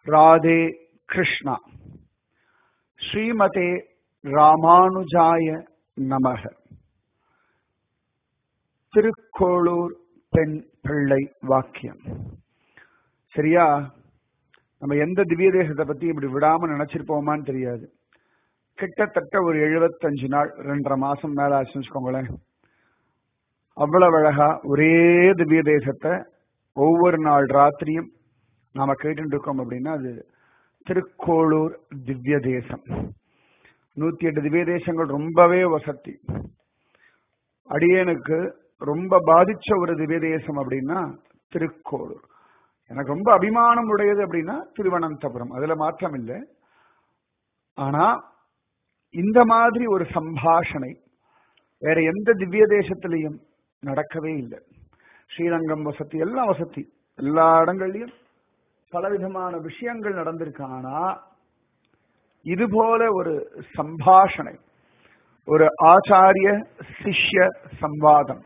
ராதே கிருஷ்ணா ஸ்ரீமதே ராமானுஜாய நமக திருக்கோளூர் பெண் பிள்ளை வாக்கியம் சரியா நம்ம எந்த திவ்ய தேசத்தை பத்தி இப்படி விடாம நினைச்சிருப்போமான்னு தெரியாது கிட்டத்தட்ட ஒரு எழுபத்தஞ்சு நாள் ரெண்டரை மாசம் மேல ஆச்சுன்னு வச்சுக்கோங்களேன் அவ்வளவு அழகா ஒரே திவ்ய தேசத்தை ஒவ்வொரு நாள் ராத்திரியும் நாம கேட்டு இருக்கோம் அப்படின்னா அது திருக்கோளூர் திவ்ய தேசம் நூத்தி எட்டு திவ்ய தேசங்கள் ரொம்பவே வசதி அடியனுக்கு ரொம்ப பாதிச்ச ஒரு திவ்ய தேசம் அப்படின்னா திருக்கோளூர் எனக்கு ரொம்ப அபிமானம் உடையது அப்படின்னா திருவனந்தபுரம் அதுல மாற்றம் இல்லை ஆனா இந்த மாதிரி ஒரு சம்பாஷணை வேற எந்த திவ்ய தேசத்திலையும் நடக்கவே இல்லை ஸ்ரீரங்கம் வசதி எல்லாம் வசதி எல்லா இடங்கள்லயும் பலவிதமான விஷயங்கள் நடந்திருக்கு ஆனா இது போல ஒரு சம்பாஷணை ஒரு ஆச்சாரிய சிஷ்ய சம்வாதம்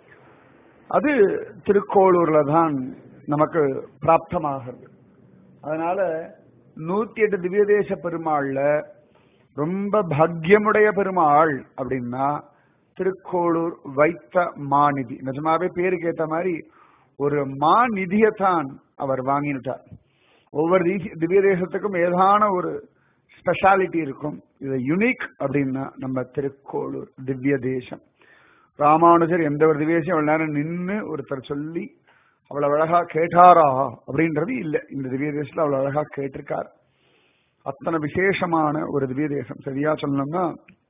அது திருக்கோளூர்ல தான் நமக்கு பிராப்தமாகிறது அதனால நூத்தி எட்டு திவ்ய தேச பெருமாள்ல ரொம்ப பாக்கியமுடைய பெருமாள் அப்படின்னா திருக்கோளூர் வைத்த மாநிதி நிஜமாவே பேருக்கு ஏத்த மாதிரி ஒரு மாநிதியத்தான் அவர் வாங்கிட்டார் ஒவ்வொரு திவ்ய தேசத்துக்கும் ஏதான ஒரு ஸ்பெஷாலிட்டி இருக்கும் இது யுனிக் அப்படின்னா நம்ம திருக்கோளூர் திவ்ய தேசம் ராமானுஜர் எந்த ஒரு திவ்யதேசம் அவ்வளவு நேரம் நின்று ஒருத்தர் சொல்லி அவ்வளவு அழகா கேட்டாரா அப்படின்றது இல்லை இந்த திவ்ய தேசத்துல அவ்வளவு அழகா கேட்டிருக்கார் அத்தனை விசேஷமான ஒரு திவ்ய தேசம் சரியா சொல்லணும்னா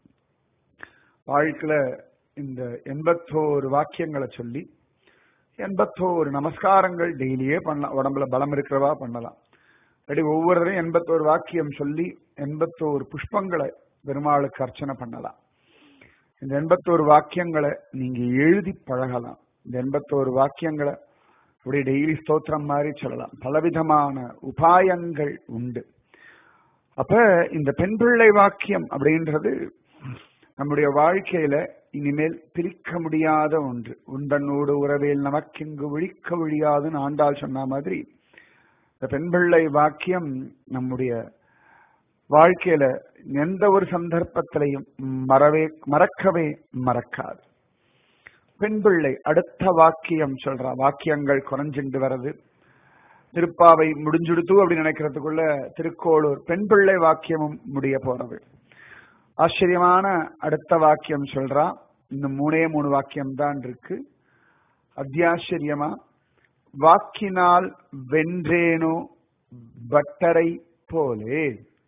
வாழ்க்கையில இந்த எண்பத்தோரு வாக்கியங்களை சொல்லி எண்பத்தோரு நமஸ்காரங்கள் டெய்லியே பண்ணலாம் உடம்புல பலம் இருக்கிறவா பண்ணலாம் அப்படி ஒவ்வொருத்தரையும் எண்பத்தோரு வாக்கியம் சொல்லி எண்பத்தோரு புஷ்பங்களை பெருமாளுக்கு அர்ச்சனை பண்ணலாம் இந்த எண்பத்தோரு வாக்கியங்களை நீங்க எழுதி பழகலாம் இந்த எண்பத்தோரு வாக்கியங்களை அப்படி டெய்லி ஸ்தோத்திரம் மாதிரி சொல்லலாம் பலவிதமான உபாயங்கள் உண்டு அப்ப இந்த பெண் பிள்ளை வாக்கியம் அப்படின்றது நம்முடைய வாழ்க்கையில இனிமேல் பிரிக்க முடியாத ஒன்று உண்டனோடு உறவேல் நமக்கிங்கு விழிக்க விழியாதுன்னு ஆண்டாள் சொன்ன மாதிரி இந்த பெண் பிள்ளை வாக்கியம் நம்முடைய வாழ்க்கையில எந்த ஒரு சந்தர்ப்பத்திலையும் மறவே மறக்கவே மறக்காது பெண் பிள்ளை அடுத்த வாக்கியம் சொல்றா வாக்கியங்கள் குறைஞ்சிண்டு வர்றது திருப்பாவை முடிஞ்சுடுத்து அப்படின்னு நினைக்கிறதுக்குள்ள திருக்கோளூர் பெண் பிள்ளை வாக்கியமும் முடிய போறது ஆச்சரியமான அடுத்த வாக்கியம் சொல்றா இன்னும் மூணே மூணு வாக்கியம் தான் இருக்கு அத்தியாச்சரியமா வாக்கினால் வென்றேனோ பட்டரை போலே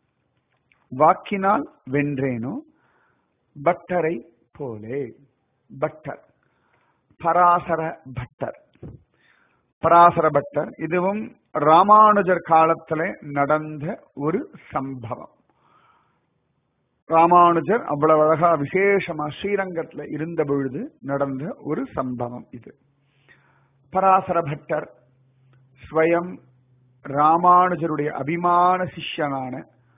வாக்கினால் வென்றேனோ பட்டரை போலே பட்டர் பராசர பட்டர் பராசர பட்டர் இதுவும் ராமானுஜர் காலத்துல நடந்த ஒரு சம்பவம் ராமானுஜர் அவ்வளவு அழகா விசேஷமா ஸ்ரீரங்கத்துல இருந்த பொழுது நடந்த ஒரு சம்பவம் இது பராசர பட்டர் ஸ்வயம் ராமானுஜருடைய அபிமான சிஷ்யனான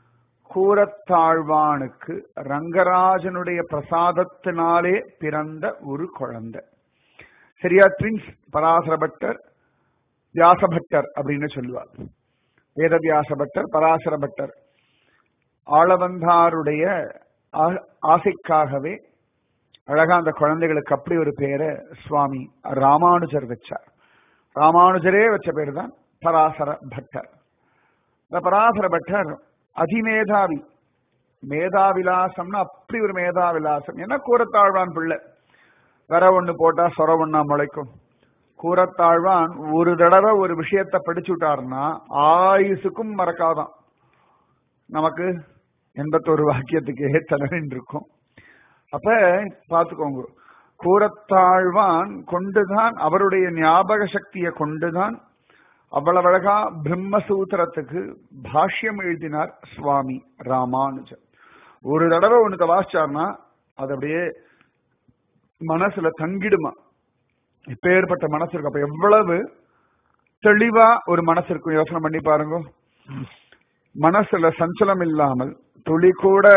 கூரத்தாழ்வானுக்கு ரங்கராஜனுடைய பிரசாதத்தினாலே பிறந்த ஒரு குழந்தை சரியா ட்வின்ஸ் பராசர பட்டர் வியாசபட்டர் அப்படின்னு சொல்லுவார் வேதவியாச பட்டர் பராசர பட்டர் ஆளவந்தாருடைய ஆசைக்காகவே அழகா அந்த குழந்தைகளுக்கு அப்படி ஒரு பேரை சுவாமி ராமானுஜர் வச்சார் ராமானுஜரே வச்ச பேர் தான் பராசர பட்டர் இந்த பராசர பட்டர் அதிமேதாவி மேதாவிலாசம்னா அப்படி ஒரு மேதாவிலாசம் என்ன கூறத்தாழ்வான் பிள்ளை வர ஒண்ணு போட்டா சொர ஒண்ணா முளைக்கும் கூறத்தாழ்வான் ஒரு தடவை ஒரு விஷயத்த படிச்சு விட்டாருன்னா ஆயுசுக்கும் மறக்காதான் நமக்கு எண்பத்தோரு வாக்கியத்துக்கு தலைவன் இருக்கும் அப்ப பாத்துக்கோங்க கூறத்தாழ்வான் கொண்டுதான் அவருடைய ஞாபக சக்தியை கொண்டுதான் அவ்வளவு அழகா பிரம்மசூத்திரத்துக்கு பாஷ்யம் எழுதினார் சுவாமி ராமானுஜர் ஒரு தடவை ஒண்ணுத்த வாசிச்சார்னா அது அப்படியே மனசுல தங்கிடுமா இப்பேற்பட்ட மனசு இருக்கும் அப்ப எவ்வளவு தெளிவா ஒரு மனசு இருக்கும் யோசனை பண்ணி பாருங்க மனசுல சஞ்சலம் இல்லாமல் துளி கூட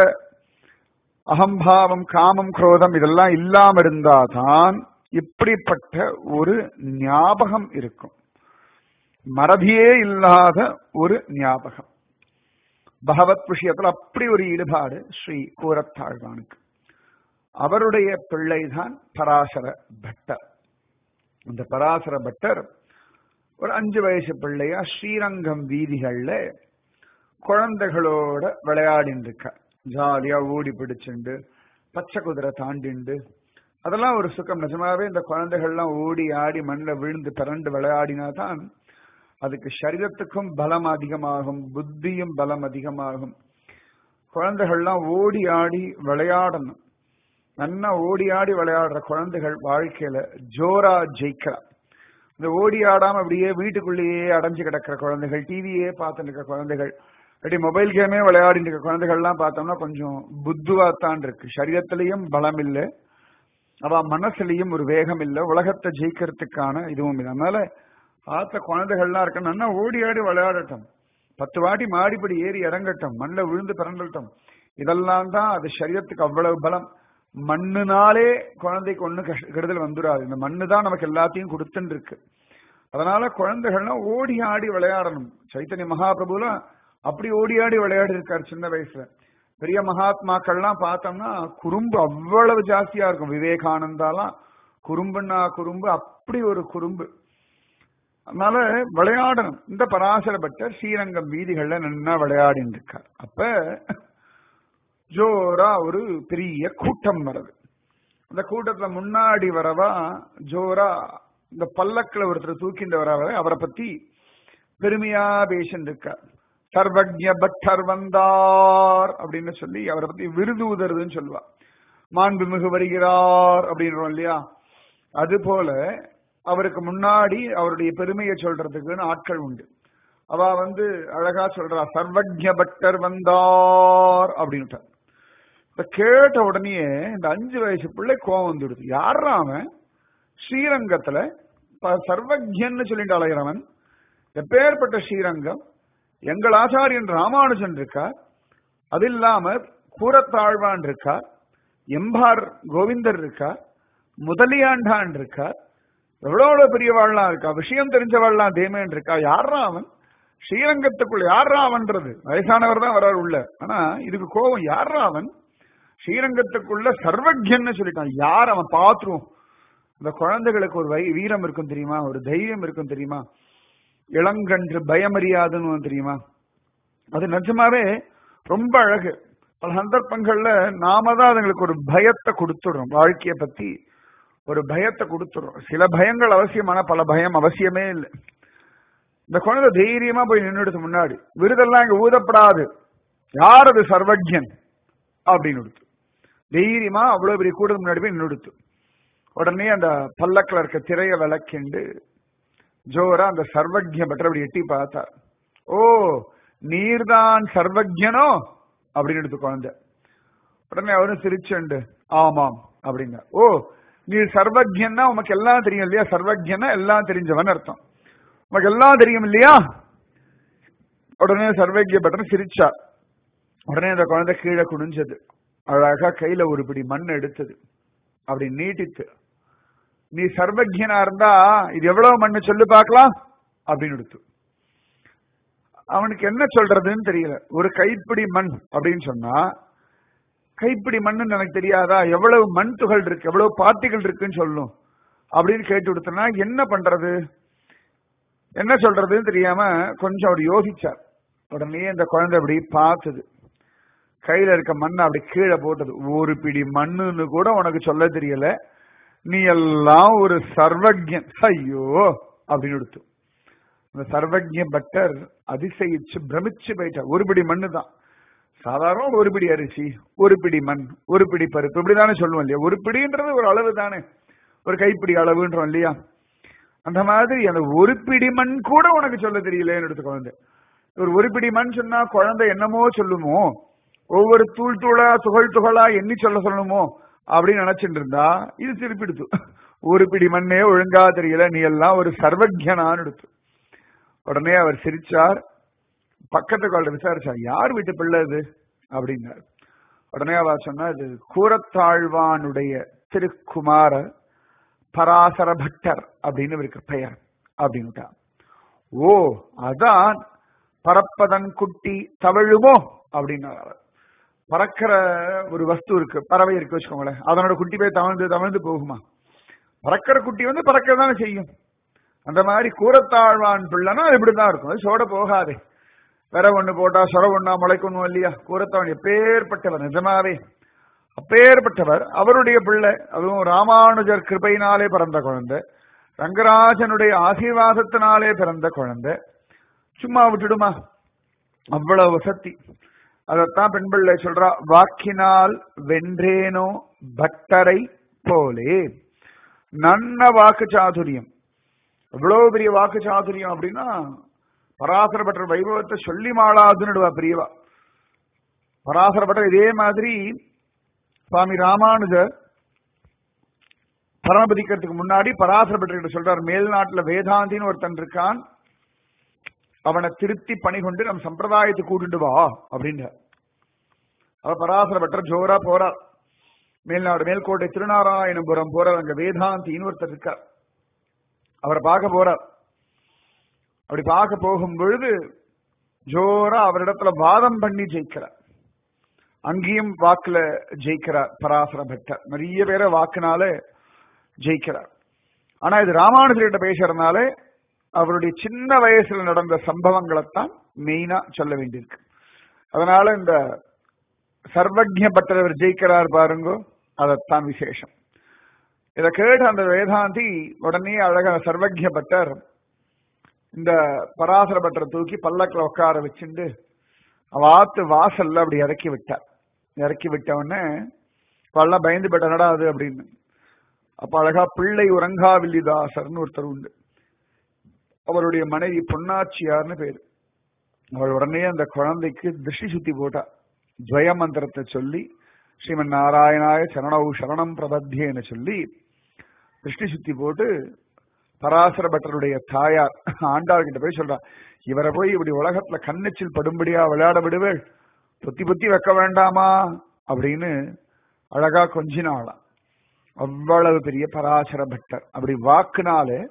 அகம்பாவம் காமம் குரோதம் இதெல்லாம் இல்லாம இருந்தாதான் இப்படிப்பட்ட ஒரு ஞாபகம் இருக்கும் மறதியே இல்லாத ஒரு ஞாபகம் பகவத் விஷயத்துல அப்படி ஒரு ஈடுபாடு ஸ்ரீ கூரத்தாழ்வானுக்கு அவருடைய பிள்ளைதான் பராசர பட்டர் இந்த பராசர பட்டர் ஒரு அஞ்சு வயசு பிள்ளையா ஸ்ரீரங்கம் வீதிகள்ல குழந்தைகளோட விளையாடின்னு இருக்க ஜாலியா ஓடி பிடிச்சுண்டு பச்சை குதிரை தாண்டிண்டு அதெல்லாம் ஒரு சுகம் நிஜமாவே இந்த குழந்தைகள்லாம் ஓடி ஆடி மண்ணில் விழுந்து பிறண்டு விளையாடினா தான் அதுக்கு சரீரத்துக்கும் பலம் அதிகமாகும் புத்தியும் பலம் அதிகமாகும் குழந்தைகள்லாம் ஓடி ஆடி விளையாடணும் நல்லா ஓடி ஆடி விளையாடுற குழந்தைகள் வாழ்க்கையில ஜோரா ஜெயிக்கலாம் இந்த ஓடி ஆடாம அப்படியே வீட்டுக்குள்ளேயே அடைஞ்சு கிடக்கிற குழந்தைகள் டிவியே பார்த்துட்டு இருக்கிற குழந்தைகள் அப்படி மொபைல் கேமே விளையாடிட்டு இருக்க குழந்தைகள்லாம் பார்த்தோம்னா கொஞ்சம் புத்துவாத்தான் இருக்கு சரீரத்திலையும் பலம் இல்லை அவ மனசுலயும் ஒரு வேகம் இல்லை உலகத்தை ஜெயிக்கிறதுக்கான இதுவும் இல்லை அதனால ஆத்த குழந்தைகள்லாம் இருக்க நல்லா ஓடி ஆடி விளையாடட்டும் பத்து வாட்டி மாடிப்படி ஏறி இறங்கட்டும் மண்ணில் விழுந்து பிறண்டட்டும் இதெல்லாம் தான் அது சரீரத்துக்கு அவ்வளவு பலம் மண்ணுனாலே குழந்தைக்கு ஒண்ணு கெடுதல் வந்துடாது இந்த மண்ணு தான் நமக்கு எல்லாத்தையும் கொடுத்துன்னு இருக்கு அதனால குழந்தைகள்லாம் ஓடி ஆடி விளையாடணும் சைத்தன்ய மகாபிரபுலாம் அப்படி ஓடி ஆடி விளையாடி இருக்காரு சின்ன வயசுல பெரிய மகாத்மாக்கள்லாம் பார்த்தோம்னா குறும்பு அவ்வளவு ஜாஸ்தியா இருக்கும் விவேகானந்தாலாம் குறும்புன்னா குறும்பு அப்படி ஒரு குறும்பு அதனால விளையாடணும் இந்த பராசர பட்டர் ஸ்ரீரங்கம் வீதிகள்ல நின்னா விளையாடின்னு இருக்கார் அப்ப ஜோரா ஒரு பெரிய கூட்டம் வருது அந்த கூட்டத்துல முன்னாடி வரவா ஜோரா இந்த பல்லக்கில் ஒருத்தர் தூக்கிட்டு வரவரை அவரை பத்தி பெருமையா பேசிட்டு இருக்கார் சர்வஜ பட்டர் வந்தார் அப்படின்னு சொல்லி அவரை பத்தி விருது உதறுதுன்னு சொல்லுவா மாண்புமிகு வருகிறார் அப்படின்றோம் இல்லையா அது போல அவருக்கு முன்னாடி அவருடைய பெருமையை சொல்றதுக்குன்னு ஆட்கள் உண்டு அவ வந்து அழகா சொல்றா சர்வஜ பட்டர் வந்தார் அப்படின்ட்டார் இத கேட்ட உடனே இந்த அஞ்சு வயசு பிள்ளை கோவம் வந்துடுது யாரா அவன் ஸ்ரீரங்கத்துல சர்வஜன்னு சொல்லிட்டு அலைகிறவன் எப்பேற்பட்ட ஸ்ரீரங்கம் எங்கள் ஆச்சாரியன் ராமானுஜன் இருக்கார் அது இல்லாம கூரத்தாழ்வான் இருக்கார் எம்பார் கோவிந்தர் இருக்கார் முதலியாண்டான் இருக்கார் எவ்வளவு பெரியவாள்லாம் இருக்கா விஷயம் தெரிஞ்சவாள்லாம் தேமேன் இருக்கா யாரா அவன் ஸ்ரீரங்கத்துக்குள்ள யாரா அவன்றது வயசானவர் தான் வர்றார் உள்ள ஆனா இதுக்கு கோபம் யாரா அவன் ஸ்ரீரங்கத்துக்குள்ள சர்வஜன்னு சொல்லிட்டான் யார் அவன் பாத்துருவோம் இந்த குழந்தைகளுக்கு ஒரு வை வீரம் இருக்கும் தெரியுமா ஒரு தைரியம் இருக்கும் தெரியுமா இளங்கன்று பயமறியாதுன்னு தெரியுமா அது நிஜமாவே ரொம்ப அழகு பல சந்தர்ப்பங்கள்ல நாம தான் அதுங்களுக்கு ஒரு பயத்தை கொடுத்துடுறோம் வாழ்க்கைய பத்தி ஒரு பயத்தை கொடுத்துடுறோம் சில பயங்கள் அவசியமான பல பயம் அவசியமே இல்லை இந்த குழந்தை தைரியமா போய் நின்றுடுது முன்னாடி விருதெல்லாம் இங்க ஊதப்படாது யார் அது சர்வஜன் அப்படின்னு கொடுத்து தைரியமா அவ்வளவு பெரிய கூட்டத்துக்கு முன்னாடி போய் நின்றுடுத்து உடனே அந்த பல்லக்கில் இருக்க திரைய விளக்கிண்டு ஜோரா அந்த சர்வஜ பட்டர் அப்படி எட்டி பார்த்தார் ஓ நீர்தான் சர்வஜனோ அப்படின்னு எடுத்து குழந்தை உடனே அவரும் சிரிச்சுண்டு ஆமாம் அப்படிங்க ஓ நீ சர்வஜன்னா உனக்கு எல்லாம் தெரியும் இல்லையா சர்வஜன்னா எல்லாம் தெரிஞ்சவன் அர்த்தம் உனக்கு எல்லாம் தெரியும் இல்லையா உடனே சர்வஜ்ய பட்டன் சிரிச்சா உடனே அந்த குழந்தை கீழே குனிஞ்சது அழகா கையில ஒரு பிடி மண் எடுத்தது அப்படி நீட்டித்து நீ சர்வஜனா இருந்தா இது எவ்வளவு மண்ணு சொல்லு பார்க்கலாம் அப்படின்னு எடுத்து அவனுக்கு என்ன சொல்றதுன்னு தெரியல ஒரு கைப்பிடி மண் அப்படின்னு சொன்னா கைப்பிடி மண்ணுன்னு எனக்கு தெரியாதா எவ்வளவு மண் துகள் இருக்கு எவ்வளவு பார்ட்டிகள் இருக்குன்னு சொல்லும் அப்படின்னு கேட்டு கொடுத்தனா என்ன பண்றது என்ன சொல்றதுன்னு தெரியாம கொஞ்சம் அவர் யோசிச்சார் உடனே இந்த குழந்தை அப்படி பார்த்தது கையில இருக்க மண்ணை அப்படி கீழே போட்டது ஒரு பிடி மண்ணுன்னு கூட உனக்கு சொல்ல தெரியல நீ எல்லாம் ஒரு சர்வஜன் ஐயோ அப்படின்னு எடுத்து அந்த சர்வஜ பட்டர் அதிசயிச்சு பிரமிச்சு போயிட்டார் ஒரு பிடி மண்ணு தான் சாதாரண ஒரு பிடி அரிசி ஒரு பிடி மண் ஒரு பிடி பருப்பு இப்படிதானே சொல்லுவோம் இல்லையா ஒரு பிடின்றது ஒரு அளவு தானே ஒரு கைப்பிடி அளவுன்றோம் இல்லையா அந்த மாதிரி அந்த ஒரு பிடி மண் கூட உனக்கு சொல்ல தெரியலேன்னு எடுத்து குழந்தை ஒரு ஒரு பிடி மண் சொன்னா குழந்தை என்னமோ சொல்லுமோ ஒவ்வொரு தூள் தூளா துகள் துகளா எண்ணி சொல்ல சொல்லணுமோ அப்படின்னு நினைச்சிட்டு இருந்தா இது திருப்பிடுத்து ஒரு பிடி மண்ணே ஒழுங்கா தெரியல நீ எல்லாம் ஒரு சர்வஜனான்னு எடுத்து உடனே அவர் சிரிச்சார் பக்கத்து கால விசாரிச்சார் யார் வீட்டு பிள்ளை இது அப்படின்னார் உடனே அவர் சொன்னா இது கூரத்தாழ்வானுடைய திருக்குமார பராசர பட்டர் அப்படின்னு இவருக்கு பெயர் அப்படின்னுட்டா ஓ அதான் பறப்பதன் குட்டி தவழுமோ அப்படின்னாரு பறக்கிற ஒரு வஸ்து இருக்கு பறவை இருக்கு வச்சுக்கோங்களேன் அதனோட குட்டி போய் தவழ்ந்து தவழ்ந்து போகுமா பறக்கிற குட்டி வந்து பறக்க தானே செய்யும் அந்த மாதிரி கூரத்தாழ்வான் பிள்ளைனா அது இப்படிதான் இருக்கும் அது சோட போகாதே வேற ஒண்ணு போட்டா சொர ஒண்ணா முளைக்கணும் இல்லையா கூரத்தாழ்வான் எப்பேற்பட்டவர் நிஜமாவே அப்பேற்பட்டவர் அவருடைய பிள்ளை அதுவும் ராமானுஜர் கிருபையினாலே பிறந்த குழந்தை ரங்கராஜனுடைய ஆசீர்வாதத்தினாலே பிறந்த குழந்தை சும்மா விட்டுடுமா அவ்வளவு சக்தி அதத்தான் பெண் பிள்ளை சொல்றா வாக்கினால் வென்றேனோ பக்தரை போலே நன்ன வாக்கு சாதுரியம் எவ்வளவு பெரிய வாக்கு சாதுரியம் அப்படின்னா பராசர பட்டர் வைபவத்தை சொல்லி மாளாதுன்னுடுவா பெரியவா பராசர பட்டர் இதே மாதிரி சுவாமி ராமானுஜர் பரமபதிக்கிறதுக்கு முன்னாடி பராசர பட்டர்கிட்ட சொல்றார் மேல்நாட்டுல வேதாந்தின்னு ஒருத்தன் இருக்கான் அவனை திருத்தி பணி கொண்டு நம் சம்பிரதாயத்தை கூட்டிட்டு வா அப்படின்றார் அவ பராசர பட்டர் ஜோரா போறார் மேல்நாடு மேல்கோட்டை திருநாராயணபுரம் போறார் அங்க வேதாந்தின்னு ஒருத்தர் இருக்கார் அவரை பார்க்க போறார் அப்படி பார்க்க போகும் பொழுது ஜோரா அவரிடத்துல வாதம் பண்ணி ஜெயிக்கிறார் அங்கேயும் வாக்குல ஜெயிக்கிறார் பராசர பட்டர் நிறைய பேரை வாக்குனால ஜெயிக்கிறார் ஆனா இது ராமானுஜர்கிட்ட பேசுறதுனால அவருடைய சின்ன வயசுல நடந்த சம்பவங்களைத்தான் மெயினா சொல்ல வேண்டியிருக்கு அதனால இந்த சர்வஜ பட்டர் ஜெயிக்கிறார் பாருங்க அதத்தான் விசேஷம் இதை கேட்டு அந்த வேதாந்தி உடனே அழகா சர்வஜ பட்டர் இந்த பராசர பட்டரை தூக்கி பல்லக்கில் உட்கார வச்சுண்டு அவ ஆத்து வாசல்ல அப்படி இறக்கி விட்டார் இறக்கி விட்ட உடனே பல்லாம் பயந்து பட்டனடா அது அப்படின்னு அப்ப அழகா பிள்ளை உறங்காவில்லிதாசர்னு ஒருத்தர் உண்டு அவருடைய மனைவி பொன்னாச்சியார்னு பேரு அவள் உடனே அந்த குழந்தைக்கு திருஷ்டி சுத்தி போட்டா துவய மந்திரத்தை சொல்லி ஸ்ரீமன் நாராயணாய சரணவு சரணம் பிரபத்தியன்னு சொல்லி திருஷ்டி சுத்தி போட்டு பராசர பட்டருடைய தாயார் ஆண்டாள் கிட்ட போய் சொல்றா இவரை போய் இப்படி உலகத்துல கண்ணெச்சில் படும்படியா விளையாட விடுவேள் பொத்தி பொத்தி வைக்க வேண்டாமா அப்படின்னு அழகா கொஞ்சினாளாம் அவ்வளவு பெரிய பராசர பட்டர் அப்படி வாக்குனாலே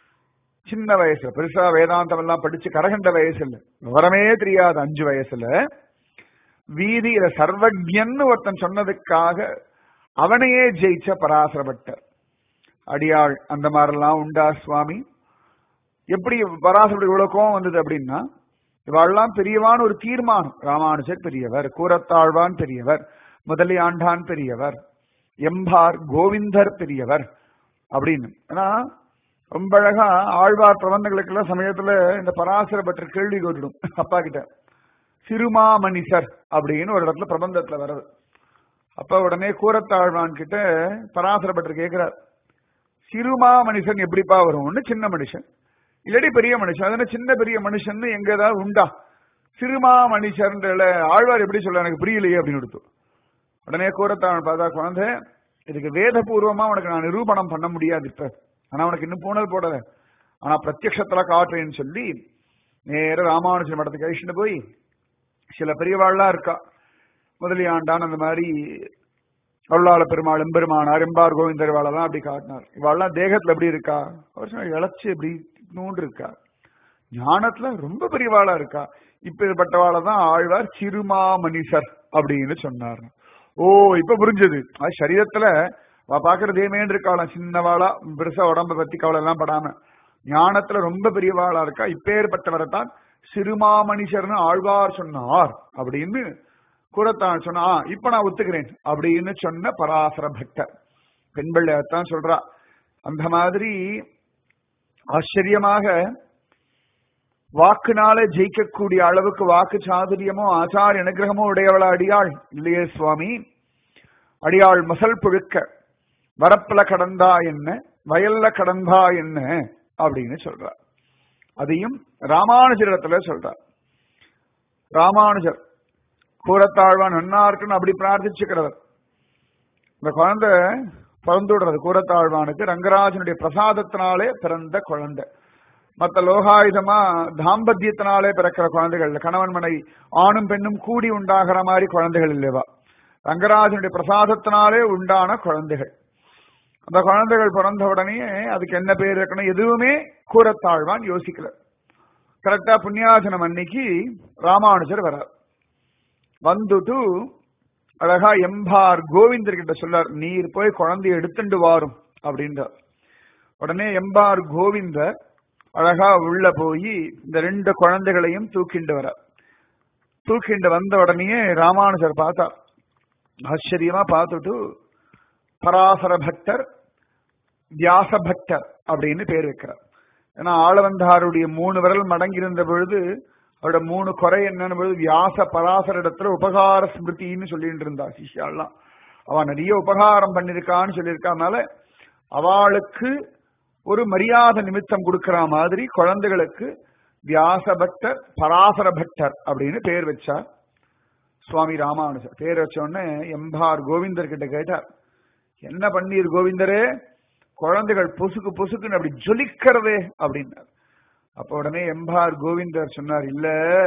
சின்ன வயசுல பெருசா வேதாந்தம் எல்லாம் படிச்சு கரகண்ட வயசுல விவரமே தெரியாது அஞ்சு வயசுல வீதியில சர்வஜன்னு ஒருத்தன் சொன்னதுக்காக அவனையே ஜெயிச்ச பராசர பட்டர் அடியாள் அந்த மாதிரிலாம் உண்டா சுவாமி எப்படி பராசர இவ்வளவு கோவம் வந்தது அப்படின்னா இவாள்லாம் பெரியவான் ஒரு தீர்மானம் ராமானுஜர் பெரியவர் கூரத்தாழ்வான் பெரியவர் முதலி ஆண்டான் பெரியவர் எம்பார் கோவிந்தர் பெரியவர் அப்படின்னு ஏன்னா ரொம்ப அழகா ஆழ்வார் பிரபந்தங்களுக்கு எல்லாம் சமயத்துல இந்த பராசர பட்டர் கேள்வி கேட்டுடும் அப்பா கிட்ட சிறுமாமணிசர் அப்படின்னு ஒரு இடத்துல பிரபந்தத்துல வர்றது அப்ப உடனே கூரத்தாழ்வான் கிட்ட பராசர பட்டர் கேட்கிறார் சிறுமா மனுஷன் எப்படிப்பா வரும்னு சின்ன மனுஷன் இல்லாட்டி பெரிய மனுஷன் அதனால சின்ன பெரிய மனுஷன் எங்க ஏதாவது உண்டா சிறுமா மனுஷர்ன்ற ஆழ்வார் எப்படி சொல்ல எனக்கு புரியலையே அப்படின்னு கொடுத்து உடனே கூரத்தாழ்வான் பார்த்தா குழந்தை இதுக்கு வேதபூர்வமா உனக்கு நான் நிரூபணம் பண்ண முடியாது இப்ப ஆனா உனக்கு இன்னும் பூனல் போடல ஆனா பிரத்யக்ஷத்துல காட்டுறேன்னு சொல்லி நேர ராமானுஜன் மடத்துக்கு அழிச்சுட்டு போய் சில பெரியவாள்லாம் இருக்கா முதலியாண்டான் அந்த மாதிரி அருளாள பெருமாள் எம்பெருமானார் எம்பார் கோவிந்தர் இவாளெல்லாம் அப்படி காட்டினார் இவாளெல்லாம் தேகத்துல எப்படி இருக்கா அவர் சொன்ன இழைச்சு எப்படி நூண்டு இருக்கா ஞானத்துல ரொம்ப பெரியவாளா இருக்கா இப்படிப்பட்டவாளை தான் ஆழ்வார் சிறுமா மனிஷர் அப்படின்னு சொன்னார் ஓ இப்ப புரிஞ்சது அது சரீரத்துல பாக்குறது ஏமேன் இருக்காளாம் சின்னவாளா பெருசா உடம்ப பத்தி கவலை எல்லாம் படாம ஞானத்துல ரொம்ப பெரியவாளா இருக்கா இப்பேற்பட்டவரை தான் சிறுமாமணிஷர்னு ஆழ்வார் சொன்னார் அப்படின்னு கூடத்தான் சொன்னா இப்ப நான் ஒத்துக்கிறேன் அப்படின்னு சொன்ன பராசர பக்தர் பெண் பிள்ளையத்தான் சொல்றா அந்த மாதிரி ஆச்சரியமாக வாக்குனால ஜெயிக்கக்கூடிய அளவுக்கு வாக்கு சாதுரியமோ ஆச்சார அனுகிரகமோ உடையவள அடியாள் இல்லையே சுவாமி அடியாள் மசல் புழுக்க வரப்புல கடந்தா என்ன வயல்ல கடந்தா என்ன அப்படின்னு சொல்றார் அதையும் ராமானுஜரிடத்துல சொல்றார் ராமானுஜர் கூரத்தாழ்வான் நன்னா இருக்குன்னு அப்படி பிரார்த்திச்சுக்கிறவர் இந்த குழந்தை பிறந்துடுறது கூரத்தாழ்வானுக்கு ரங்கராஜனுடைய பிரசாதத்தினாலே பிறந்த குழந்தை மத்த லோகாயுதமா தாம்பத்தியத்தினாலே பிறக்கிற குழந்தைகள் கணவன் மனை ஆணும் பெண்ணும் கூடி உண்டாகிற மாதிரி குழந்தைகள் இல்லைவா ரங்கராஜனுடைய பிரசாதத்தினாலே உண்டான குழந்தைகள் அந்த குழந்தைகள் பிறந்த உடனே அதுக்கு என்ன பேர் இருக்கணும் எதுவுமே கூறத்தாழ்வான் யோசிக்கல கரெக்டா புண்ணியாசனம் அன்னைக்கு ராமானுஜர் வரார் வந்துட்டு அழகா எம்பார் கோவிந்தர் கிட்ட சொல்லார் நீர் போய் குழந்தைய எடுத்துட்டு வாரும் அப்படின்றார் உடனே எம்பார் கோவிந்தர் அழகா உள்ள போய் இந்த ரெண்டு குழந்தைகளையும் தூக்கிண்டு வர தூக்கிண்டு வந்த உடனே ராமானுஜர் பார்த்தார் ஆச்சரியமா பார்த்துட்டு பராசர பக்தர் வியாச பக்தர் அப்படின்னு பேர் வைக்கிறார் ஏன்னா ஆளவந்தாருடைய மூணு விரல் மடங்கி இருந்த பொழுது அவரோட மூணு குறை என்னன்னு பொழுது வியாச பராசர இடத்துல உபகார ஸ்மிருதின்னு சொல்லிட்டு இருந்தா சிஷ்யாலாம் அவ நிறைய உபகாரம் பண்ணிருக்கான்னு சொல்லியிருக்கானால அவளுக்கு ஒரு மரியாதை நிமித்தம் கொடுக்கிற மாதிரி குழந்தைகளுக்கு வியாச பக்தர் பராசர பக்தர் அப்படின்னு பேர் வச்சார் சுவாமி ராமானுஜர் பேர் வச்ச உடனே எம்பார் கோவிந்தர் கிட்ட கேட்டார் என்ன பண்ணீர் கோவிந்தரே குழந்தைகள் பொசுக்கு பொசுக்குன்னு அப்படி ஜொலிக்கிறதே அப்படின்னார் அப்ப உடனே எம்பார் கோவிந்தர் சொன்னார் இல்ல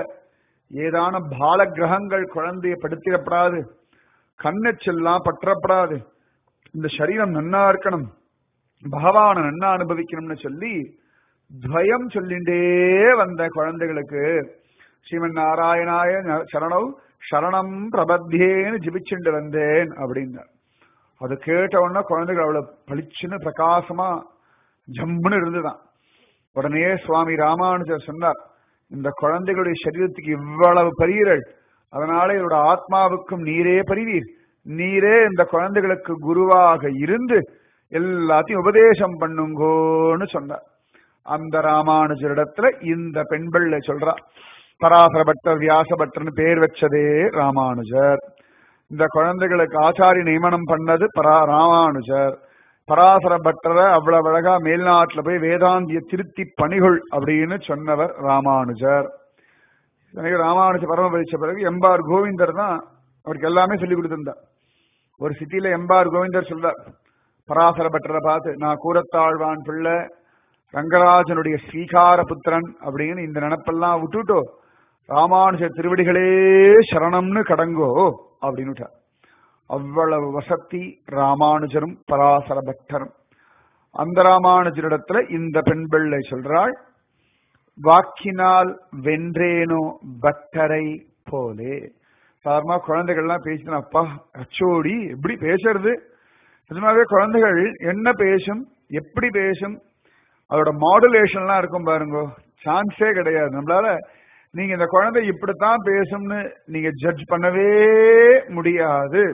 ஏதான பால கிரகங்கள் குழந்தைய படுத்திடப்படாது கண்ணச்செல்லாம் பற்றப்படாது இந்த சரீரம் நன்னா இருக்கணும் பகவான நன்னா அனுபவிக்கணும்னு சொல்லி துவயம் சொல்லிண்டே வந்த குழந்தைகளுக்கு ஸ்ரீமன் நாராயணாய சரணவ் சரணம் பிரபத்தியேன்னு ஜிபிச்சுண்டு வந்தேன் அப்படின்னார் அது கேட்ட உடனே குழந்தைகள் அவ்வளவு பளிச்சுன்னு பிரகாசமா ஜம்முன்னு இருந்துதான் உடனே சுவாமி ராமானுஜர் சொன்னார் இந்த குழந்தைகளுடைய சரீரத்துக்கு இவ்வளவு பரீரல் அதனால இதோட ஆத்மாவுக்கும் நீரே பரிவீர் நீரே இந்த குழந்தைகளுக்கு குருவாக இருந்து எல்லாத்தையும் உபதேசம் பண்ணுங்கோன்னு சொன்னார் அந்த ராமானுஜரிடத்துல இந்த பெண் பிள்ளை சொல்றா பராசர பட்டர் வியாச பட்டர்னு பேர் வச்சதே ராமானுஜர் இந்த குழந்தைகளுக்கு ஆச்சாரி நியமனம் பண்ணது பரா ராமானுஜர் பராசர பட்டரை அவ்வளவு அழகா மேல்நாட்டுல போய் வேதாந்திய திருத்தி பணிகள் அப்படின்னு சொன்னவர் ராமானுஜர் எனக்கு ராமானுஜ பரம பரிச்ச பிறகு எம்பார் கோவிந்தர் தான் அவருக்கு எல்லாமே சொல்லி கொடுத்திருந்தார் ஒரு சிட்டியில எம்பார் கோவிந்தர் சொல்றார் பராசர பட்டரை பார்த்து நான் கூரத்தாழ்வான் பிள்ளை ரங்கராஜனுடைய ஸ்ரீகார புத்திரன் அப்படின்னு இந்த நினப்பெல்லாம் விட்டுட்டோ ராமானுஜர் திருவடிகளே சரணம்னு கடங்கோ அப்படின்னு அவ்வளவு வசத்தி ராமானுஜரும் பராசர பக்தரும் அந்த ராமானுஜரிடத்துல இந்த பெண் பிள்ளை சொல்றாள் வாக்கினால் வென்றேனோ பக்தரை போலே சாதாரணமா குழந்தைகள்லாம் பேசினா அப்பா அச்சோடி எப்படி பேசுறது நிஜமாவே குழந்தைகள் என்ன பேசும் எப்படி பேசும் அதோட மாடுலேஷன்லாம் இருக்கும் பாருங்க சான்ஸே கிடையாது நம்மளால நீங்க இந்த குழந்தை இப்படித்தான் பேசும்னு நீங்க ஜட்ஜ் பண்ணவே முடியாது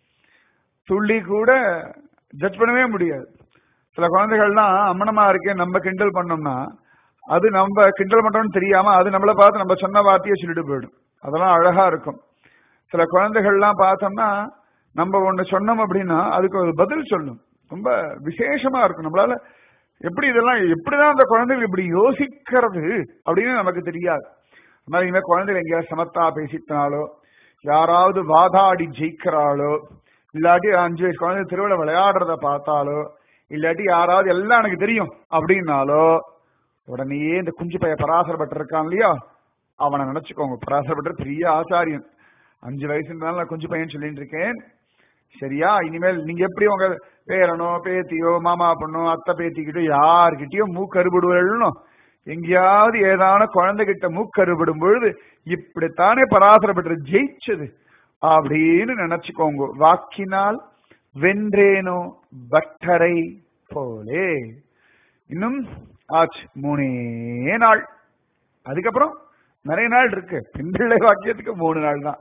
துள்ளி கூட ஜட்ஜ் பண்ணவே முடியாது சில குழந்தைகள்லாம் அம்மனமா இருக்கேன் நம்ம கிண்டல் பண்ணோம்னா அது நம்ம கிண்டல் பண்றோம்னு தெரியாம அது நம்மளை பார்த்து நம்ம சொன்ன வார்த்தையை சொல்லிட்டு போயிடும் அதெல்லாம் அழகா இருக்கும் சில குழந்தைகள்லாம் பார்த்தோம்னா நம்ம ஒண்ணு சொன்னோம் அப்படின்னா அதுக்கு ஒரு பதில் சொல்லும் ரொம்ப விசேஷமா இருக்கும் நம்மளால எப்படி இதெல்லாம் எப்படிதான் அந்த குழந்தைகள் இப்படி யோசிக்கிறது அப்படின்னு நமக்கு தெரியாது அதனால இனிமே குழந்தைகள் எங்கேயாவது சமத்தா பேசிட்டாலோ யாராவது வாதாடி ஜெயிக்கிறாளோ இல்லாட்டி அஞ்சு வயசு குழந்தை திருவிழா விளையாடுறத பார்த்தாலோ இல்லாட்டி யாராவது எல்லாம் எனக்கு தெரியும் அப்படின்னாலோ உடனே இந்த குஞ்சு பைய பராசரப்பட்டு இருக்கான் இல்லையா அவனை நினைச்சுக்கோங்க பராசரப்பட்டு பெரிய ஆச்சாரியன் அஞ்சு வயசுனால நான் குஞ்சு பையன் சொல்லிட்டு இருக்கேன் சரியா இனிமேல் நீங்க எப்படி உங்க பேரனோ பேத்தியோ மாமா பொண்ணோ அத்தை பேத்திக்கிட்டோ யார்கிட்டயோ மூக்கருபடுவோ எங்கேயாவது ஏதான குழந்தைகிட்ட மூக்கருபடும் பொழுது இப்படித்தானே பராசரப்பட்டு ஜெயிச்சது அப்படின்னு நினைச்சுக்கோங்க வாக்கினால் வென்றேனோ பட்டரை போலே இன்னும் ஆச்சு மூணே நாள் அதுக்கப்புறம் நிறைய நாள் இருக்கு பின்பிள்ளை வாக்கியத்துக்கு மூணு நாள் தான்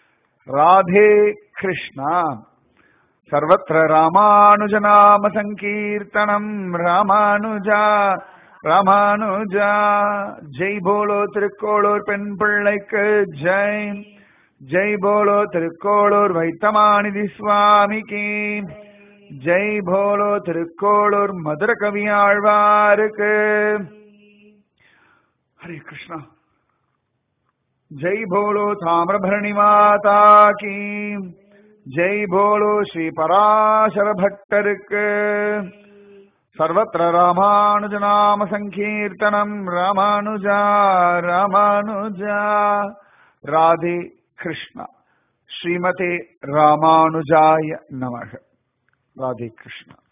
ராதே கிருஷ்ணா சர்வத்திர ராமானுஜநாம சங்கீர்த்தனம் ராமானுஜா ராமானுஜா ஜெய் போலோ திருக்கோளூர் பெண் பிள்ளைக்கு ஜெய் ஜெய் போலோ திருக்கோளூர் வைத்தமாநிதி சுவாமிக்கு ஜெய் போலோ திருக்கோளூர் மதுர கவியாழ்வாருக்கு ஹரே கிருஷ்ணா जय बोलो ताम्रभरणी माता की जय बोलो श्री पराशर भट्टर सर्वत्र रामानुज नाम संकीर्तनम रामानुजा रामानुजा राधे कृष्ण श्रीमते रामानुजाय नमः राधे कृष्ण